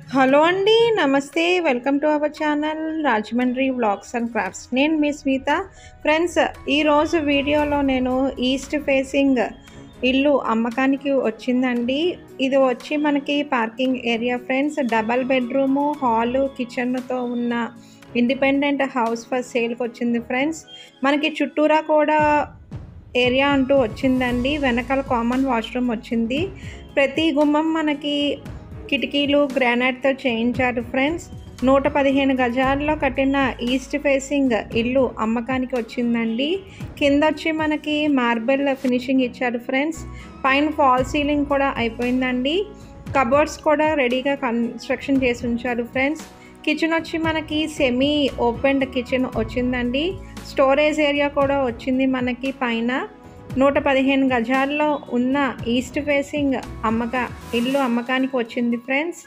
hello అండి నమస్తే welcome to our channel Rajahmundry vlogs and crafts నేను మీ స్మిత ఫ్రెండ్స్ ఈరోజు వీడియోలో నేను ఈస్ట్ ఫేసింగ్ ఇల్లు అమ్మకానికి వచ్చిందండి ఇది వచ్చి మనకి parking area friends double bedroom hall కిచెన్తో ఉన్న ఇండిపెండెంట్ హౌస్ ఫర్ సేల్కి వచ్చింది ఫ్రెండ్స్ మనకి చుట్టూరా కూడా ఏరియా అంటూ వచ్చిందండి వెనకాల కామన్ వాష్రూమ్ వచ్చింది ప్రతి గుమ్మం మనకి కిటికీలు గ్రానైట్తో చేయించారు ఫ్రెండ్స్ నూట పదిహేను గజాల్లో కట్టిన ఈస్ట్ ఫేసింగ్ ఇల్లు అమ్మకానికి వచ్చిందండి కింద వచ్చి మనకి మార్బెల్ ఫినిషింగ్ ఇచ్చారు ఫ్రెండ్స్ పైన ఫాల్ సీలింగ్ కూడా అయిపోయిందండి కబోర్డ్స్ కూడా రెడీగా కన్స్ట్రక్షన్ చేసి ఉంచారు ఫ్రెండ్స్ కిచెన్ వచ్చి మనకి సెమీ ఓపెన్డ్ కిచెన్ వచ్చిందండి స్టోరేజ్ ఏరియా కూడా వచ్చింది మనకి పైన నూట పదిహేను గజాల్లో ఉన్న ఈస్ట్ ఫేసింగ్ అమ్మక ఇల్లు అమ్మకానికి వచ్చింది ఫ్రెండ్స్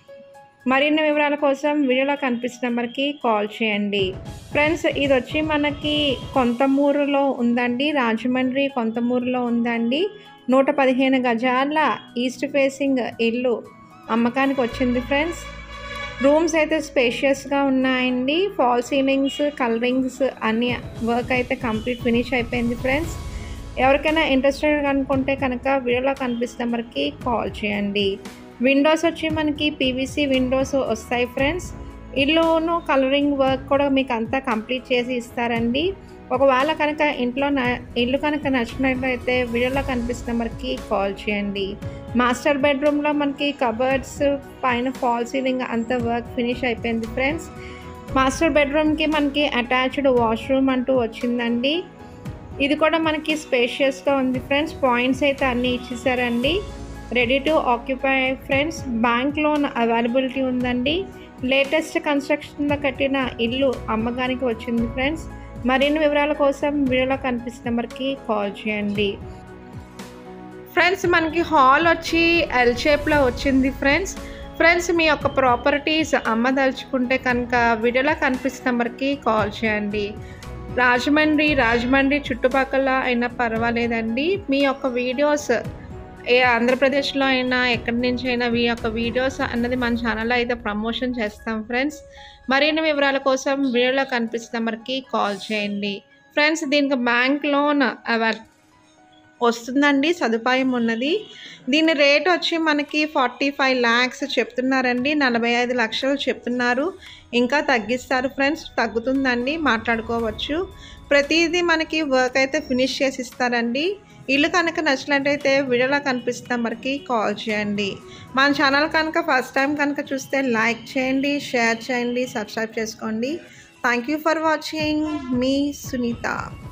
మరిన్ని వివరాల కోసం వీడియోలో కనిపిస్తున్న నెంబర్కి కాల్ చేయండి ఫ్రెండ్స్ ఇది వచ్చి మనకి కొంతమూరులో ఉందండి రాజమండ్రి కొంతమూరులో ఉందండి నూట పదిహేను గజాల ఈస్ట్ ఫేసింగ్ ఇల్లు అమ్మకానికి వచ్చింది ఫ్రెండ్స్ రూమ్స్ అయితే స్పేషియస్గా ఉన్నాయండి ఫాల్ సీలింగ్స్ కలరింగ్స్ అన్ని వర్క్ అయితే కంప్లీట్ ఫినిష్ అయిపోయింది ఫ్రెండ్స్ ఎవరికైనా ఇంట్రెస్టెడ్ అనుకుంటే కనుక వీడియోలో కనిపిస్తున్న నెంబర్కి కాల్ చేయండి విండోస్ వచ్చి మనకి పీవీసీ విండోస్ వస్తాయి ఫ్రెండ్స్ ఇల్లును కలరింగ్ వర్క్ కూడా మీకు అంతా కంప్లీట్ చేసి ఇస్తారండి ఒకవేళ కనుక ఇంట్లో న ఇల్లు కనుక నచ్చినట్లయితే వీడియోలో కనిపిస్తున్న నెంబర్కి కాల్ చేయండి మాస్టర్ బెడ్రూమ్లో మనకి కబర్డ్స్ పైన ఫాల్ సీలింగ్ అంత వర్క్ ఫినిష్ అయిపోయింది ఫ్రెండ్స్ మాస్టర్ బెడ్రూమ్కి మనకి అటాచ్డ్ వాష్రూమ్ అంటూ వచ్చిందండి ఇది కూడా మనకి స్పేషియస్గా ఉంది ఫ్రెండ్స్ పాయింట్స్ అయితే అన్నీ ఇచ్చేసారండి ready to occupy friends bank loan availability ఉందండి లేటెస్ట్ కన్స్ట్రక్షన్లో కట్టిన ఇల్లు అమ్మకానికి వచ్చింది ఫ్రెండ్స్ మరిన్ని వివరాల కోసం వీడియోలో కనిపిస్తున్న నెంబర్కి కాల్ చేయండి ఫ్రెండ్స్ మనకి హాల్ వచ్చి ఎల్ షేప్లో వచ్చింది ఫ్రెండ్స్ ఫ్రెండ్స్ మీ యొక్క ప్రాపర్టీస్ అమ్మదలుచుకుంటే కనుక వీడియోలో కనిపిస్తున్న నెంబర్కి కాల్ చేయండి రాజమండ్రి రాజమండ్రి చుట్టుపక్కల అయినా పర్వాలేదండి మీ యొక్క వీడియోస్ ఏ ఆంధ్రప్రదేశ్లో అయినా ఎక్కడి నుంచి అయినా మీ యొక్క వీడియోస్ అన్నది మన ఛానల్లో అయితే ప్రమోషన్ చేస్తాం ఫ్రెండ్స్ మరిన్ని వివరాల కోసం వీడియోలో కనిపిస్తున్న నెంబర్కి కాల్ చేయండి ఫ్రెండ్స్ దీనికి బ్యాంక్ లోన్ అవైల్ వస్తుందండి సదుపాయం ఉన్నది దీని రేట్ వచ్చి మనకి ఫార్టీ ఫైవ్ ల్యాక్స్ చెప్తున్నారండి నలభై ఐదు లక్షలు చెప్తున్నారు ఇంకా తగ్గిస్తారు ఫ్రెండ్స్ తగ్గుతుందండి మాట్లాడుకోవచ్చు ప్రతిదీ మనకి వర్క్ అయితే ఫినిష్ చేసి ఇస్తారండి ఇల్లు కనుక నచ్చినట్టయితే వీడియోలో కనిపిస్తున్న మరికి కాల్ చేయండి మన ఛానల్ కనుక ఫస్ట్ టైం కనుక చూస్తే లైక్ చేయండి షేర్ చేయండి సబ్స్క్రైబ్ చేసుకోండి థ్యాంక్ యూ ఫర్ వాచింగ్ మీ సునీత